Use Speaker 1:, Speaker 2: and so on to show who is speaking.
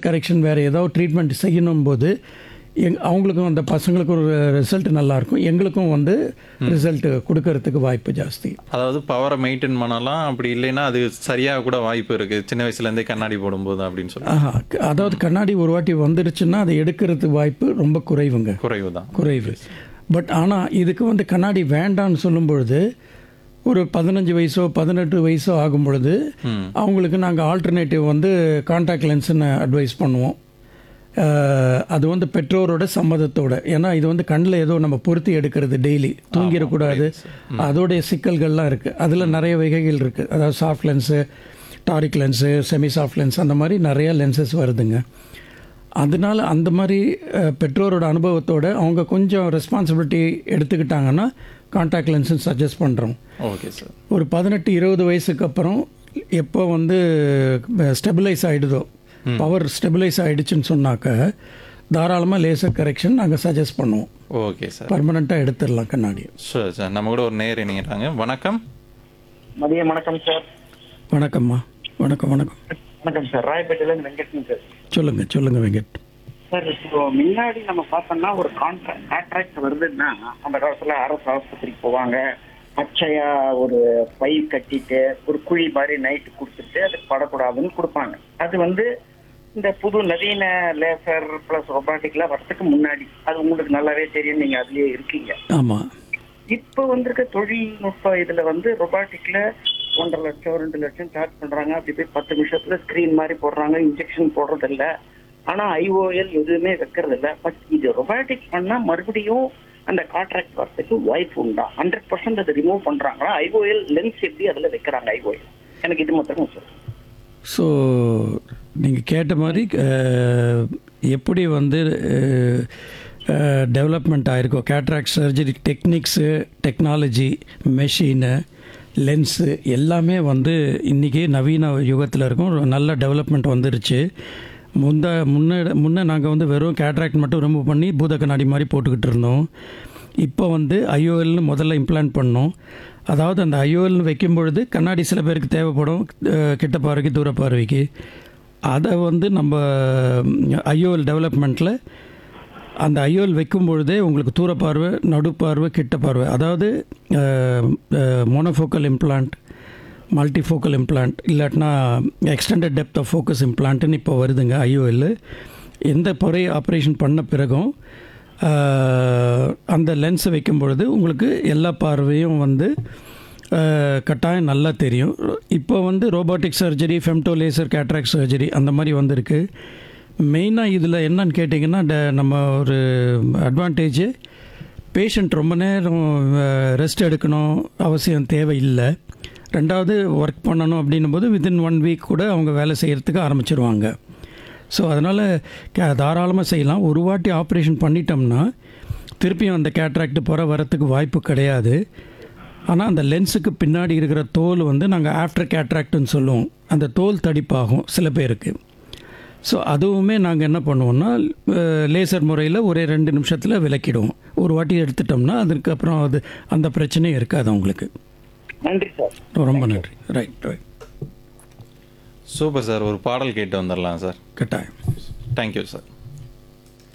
Speaker 1: correction வேறு ஏதாவது treatment செய்யணும் போது எங் அவங்களுக்கும் அந்த பசங்களுக்கும் ஒரு ரிசல்ட் நல்லாயிருக்கும் எங்களுக்கும் வந்து ரிசல்ட் கொடுக்கறதுக்கு வாய்ப்பு ஜாஸ்தி
Speaker 2: அதாவது பவரை மெயின்டைன் பண்ணலாம் அப்படி இல்லைன்னா அது சரியாக கூட வாய்ப்பு இருக்கு சின்ன வயசுலேருந்தே கண்ணாடி போடும்போது அப்படின்னு சொல்லி
Speaker 1: ஆஹா க- அதாவது கண்ணாடி ஒரு வாட்டி வந்துடுச்சுன்னா அதை எடுக்கிறதுக்கு வாய்ப்பு ரொம்ப குறைவுங்க
Speaker 2: குறைவு தான்
Speaker 1: குறைவு பட் ஆனால் இதுக்கு வந்து கண்ணாடி வேண்டான்னு சொல்லும் பொழுது ஒரு பதினஞ்சு வயசோ பதினெட்டு வயசோ ஆகும் பொழுது அவங்களுக்கு நாங்கள் ஆல்டர்னேட்டிவ் வந்து காண்டாக்ட் லென்ஸ்னு அட்வைஸ் பண்ணுவோம் அஹ், அது வந்து பெற்றோரோட சம்மதத்தோட ஏன்னா இது வந்து கண்ணில் ஏதோ நம்ம பொருத்தி எடுக்கிறது டெய்லி தூங்கிடக்கூடாது அதோடைய சிக்கல்கள்லாம் இருக்குது அதில் நிறைய வகைகள் இருக்குது அதாவது soft lens toric lens semi soft lens அந்த மாதிரி நிறைய லென்சஸ் வருதுங்க அதனால அந்த மாதிரி அஹ், பெற்றோரோட அனுபவத்தோட அவங்க கொஞ்சம் ரெஸ்பான்சிபிலிட்டி எடுத்துக்கிட்டாங்கன்னா காண்டாக்ட் லென்ஸுன்னு சஜஸ்ட் பண்ணுறோம்
Speaker 2: ஓகே சார்
Speaker 1: ஒரு பதினெட்டு இருபது வயசுக்கு அப்புறம் எப்போ வந்து ஸ்டெபிலைஸ் ஆகிடுதோ பவர் ஸ்டெபிலைஸ் ஆகிடுச்சுன்னு சொன்னாக்க தாராளமாக லேசர் கரெக்ஷன் நாங்கள் சஜஸ்ட் பண்ணுவோம்
Speaker 2: ஓகே சார்
Speaker 1: பர்மனெண்ட்டாக எடுத்துடலாம் கண்ணாடி
Speaker 2: சார் சார் நம்ம கூட ஒரு நேர் இணைகிறாங்க வணக்கம்
Speaker 3: மதியம் வணக்கம் சார்
Speaker 1: வணக்கம்மா வணக்கம் வணக்கம்
Speaker 3: வணக்கம் சார் ராயப்பேட்டையில இருந்து வெங்கட்னு சார்
Speaker 1: சொல்லுங்கள் சொல்லுங்கள் வெங்கட்
Speaker 3: சார் இப்போ முன்னாடி நம்ம பார்த்தோம்னா ஒரு கான்ட்ராக்ட் கான்ட்ராக்ட் வருதுன்னா அந்த காலத்துல அரசு ஆஸ்பத்திரிக்கு போவாங்க பச்சையா ஒரு பை கட்டிட்டு ஒரு குழி மாதிரி நைட்டு கொடுத்துட்டு அது படக்கூடாதுன்னு கொடுப்பாங்க அது வந்து இந்த புது நவீன லேசர் பிளஸ் ரொபாட்டிக்லாம் வரதுக்கு முன்னாடி அது உங்களுக்கு நல்லாவே தெரியும் நீங்க அதுலயே இருக்கீங்க
Speaker 1: ஆமாம்
Speaker 3: இப்போ வந்திருக்க தொழில்நுட்ப இதுல வந்து ரொபாட்டிக்ல ஒன்றரை லட்சம் ரெண்டு லட்சம் சார்ஜ் பண்றாங்க அப்படி போய் பத்து நிமிஷத்துல ஸ்கிரீன் மாதிரி போடுறாங்க இன்ஜெக்ஷன் போடுறது இல்ல ஆனா ஐஓஎல் எதுவுமே வைக்கிறது இல்ல பட் இது ரொபாட்டிக் பண்ணா மறுபடியும் அந்த கான்ட்ராக்ட் வரதுக்கு வாய்ப்பு உண்டா ஹண்ட்ரட் பர்சன்ட் அதை ரிமூவ் பண்றாங்களா ஐஓஎல் லென்ஸ் எப்படி அதுல வைக்கிறாங்க ஐஓஎல் எனக்கு இது மட்டும் சார்
Speaker 1: ஸோ நீங்கள் கேட்ட மாதிரி அஹ், எப்படி வந்து டெவலப்மெண்ட் ஆயிருக்கோ cataract surgery techniques technology machine lens எல்லாமே வந்து இன்றைக்கி நவீன யுகத்தில் இருக்கும் ஒரு நல்ல டெவலப்மெண்ட் வந்துருச்சு முந்த முன்ன முன்ன நாங்கள் வந்து வெறும் கேட்ராக்ட் மட்டும் ரிமூவ் பண்ணி பூத கண்ணாடி மாதிரி போட்டுக்கிட்டு இருந்தோம் இப்போ வந்து ஐஓஎல்னு முதல்ல இம்ப்ளான்ட் பண்ணோம் அதாவது அந்த ஐஓஎல்னு வைக்கும் பொழுது கண்ணாடி சில பேருக்கு தேவைப்படும் அஹ், கிட்ட பார்வைக்கு தூர பார்வைக்கு அதை வந்து நம்ம ஐஓஎல் டெவலப்மெண்ட்டில் அந்த ஐஓஎல் வைக்கும் பொழுதே உங்களுக்கு தூர பார்வை நடுப்பார்வை கிட்ட பார்வை அதாவது மோனோஃபோக்கல் இம்ப்ளான்ட் மல்டிஃபோக்கல் இம்ப்ளான்ட் இல்லாட்டினா எக்ஸ்டெண்டட் டெப்த் ஆஃப் ஃபோக்கஸ் இம்ப்ளான்ட்னு இப்போ வருதுங்க ஐஓஎல் எந்த பொறை ஆப்ரேஷன் பண்ண பிறகும் அஹ், அந்த லென்ஸை வைக்கும் பொழுது உங்களுக்கு எல்லா பார்வையும் வந்து அஹ், கட்டாயம் நல்லா தெரியும் இப்போ வந்து robotic surgery femto laser cataract surgery அந்த மாதிரி வந்திருக்கு மெயினாக இதில் என்னன்னு கேட்டிங்கன்னா ட- நம்ம ஒரு அட்வான்டேஜ் பேஷண்ட் ரொம்ப நேரம் ரெஸ்ட் எடுக்கணும் அவசியம் தேவையில்லை ரெண்டாவது ஒர்க் பண்ணணும் அப்படின்னும் போது வித்தின் ஒன் வீக் கூட அவங்க வேலை செய்கிறதுக்கு ஆரம்பிச்சிருவாங்க ஸோ அதனால் கே தாராளமாக செய்யலாம் ஒரு வாட்டி ஆப்ரேஷன் பண்ணிட்டோம்னா திருப்பியும் அந்த கேட்ராக்ட் புற வரத்துக்கு வாய்ப்பு கிடையாது ஆனால் அந்த லென்ஸுக்கு பின்னாடி இருக்கிற தோல் வந்து நாங்கள் ஆஃப்டர் கேட்ராக்ட்னு சொல்லுவோம் அந்த தோல் தடிப்பாகும் சில பேருக்கு ஸோ அதுவுமே நாங்கள் என்ன பண்ணுவோம்னா லேசர் முறையில் ஒரே ரெண்டு நிமிஷத்தில் விளக்கிடுவோம் ஒரு வாட்டி எடுத்துட்டோம்னா அதுக்கப்புறம் அது அந்த பிரச்சனையும் இருக்காது அவங்களுக்கு
Speaker 3: நன்றி சார்
Speaker 1: ரொம்ப நன்றி ரைட் ரைட்
Speaker 2: சூப்பர் சார் ஒரு பாடல் கேட்டு வந்துடலாம் சார்
Speaker 1: கட்டாயம்
Speaker 2: தேங்க்யூ சார்